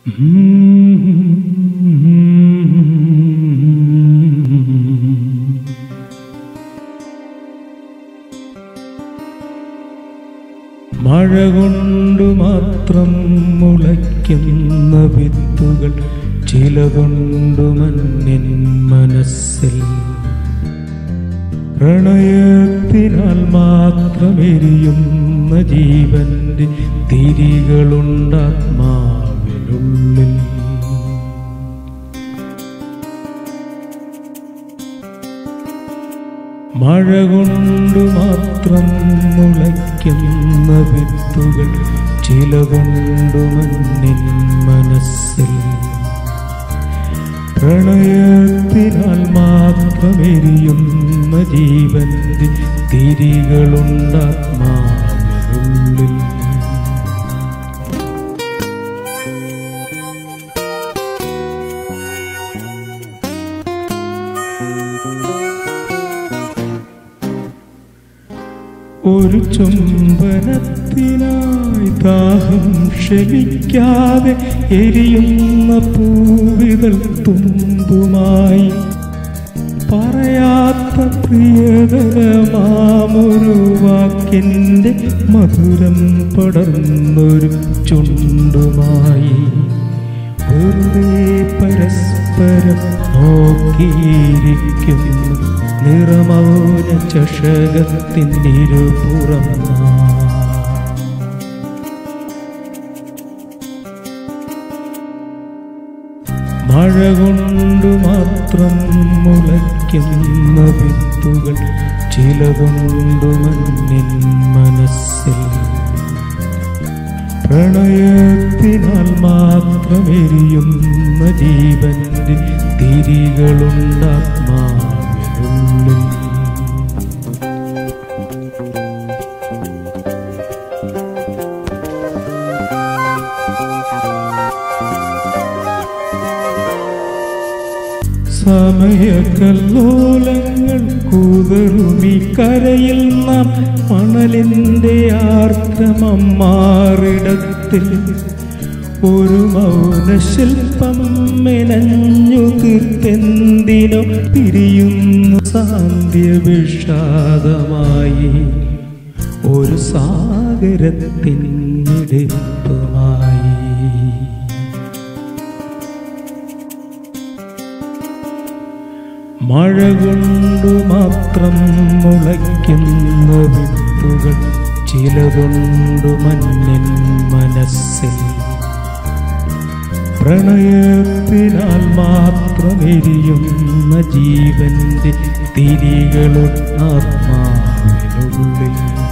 മഴ കൊണ്ടു മാത്രം മുളയ്ക്കുന്ന വിത്തുകൾ ചില കൊണ്ടു മണ്ണിൻ മനസ്സിൽ പ്രണയത്തിനാൽ മാത്രം എരിയുന്ന ജീവന്റെ തിരികളുണ്ടാത്മാവിനുള്ളിൽ മഴ കൊണ്ടു മാത്രം മുളയ്ക്കുന്ന വിത്തുകൾ ചില കൊണ്ടു മണ്ണിൻ മനസ്സിൽ പ്രണയത്തിനാൽ മാത്രം എരിയുന്ന ജീവന്റെ തിരികളുണ്ടാത്മാവിനുള്ളിൽ ഒരു ചുംബനത്തിനായി ദാഹം ക്ഷമിക്കാതെ എരിയുന്ന പൂവിതൾ തുമ്പുമായി പറയാത്ത പ്രിയതരമാമൊരു വാക്കിൻ്റെ മധുരം പടർന്നൊരു ചുണ്ടുമായി വെറുതെ പരസ്പരം നോക്കിയിരിക്കുന്നു നിറമൗന ചഷകത്തിനിരുപുറം മഴ കൊണ്ടു മാത്രം മുളയ്ക്കുന്ന വിത്തുകൾ ചില കൊണ്ടു മണ്ണിൻ മനസ്സിൽ പ്രണയത്തിനാൽ മാത്രം എരിയുന്ന ജീവന്റെ തിരികളുണ്ടാത്മാവിനുള്ളിൽ സമയക്കല്ലോലങ്ങൾ കൂതറുമി കരയിൽ നാം മണലിൻ്റെ ആർദ്രമം മാറിടത്തിൽ ഒരു മൗനശില്പം മെനഞ്ഞു തീർത്തെന്തിനോ പിരിയുന്നു സാന്ധ്യ വിഷാദമായി ഒരു സാഗരത്തിനിടിപ്പമായി മഴ കൊണ്ടു മാത്രം മുളയ്ക്കുന്ന വിത്തുകൾ ചിലതൊണ്ടു മഞ്ഞൻ മനസ്സിൽ പ്രണയത്തിനാൽ മാത്രം എരിയുന്ന ജീവന്റെ തിരികളും ആത്മാവിനുള്ളിൽ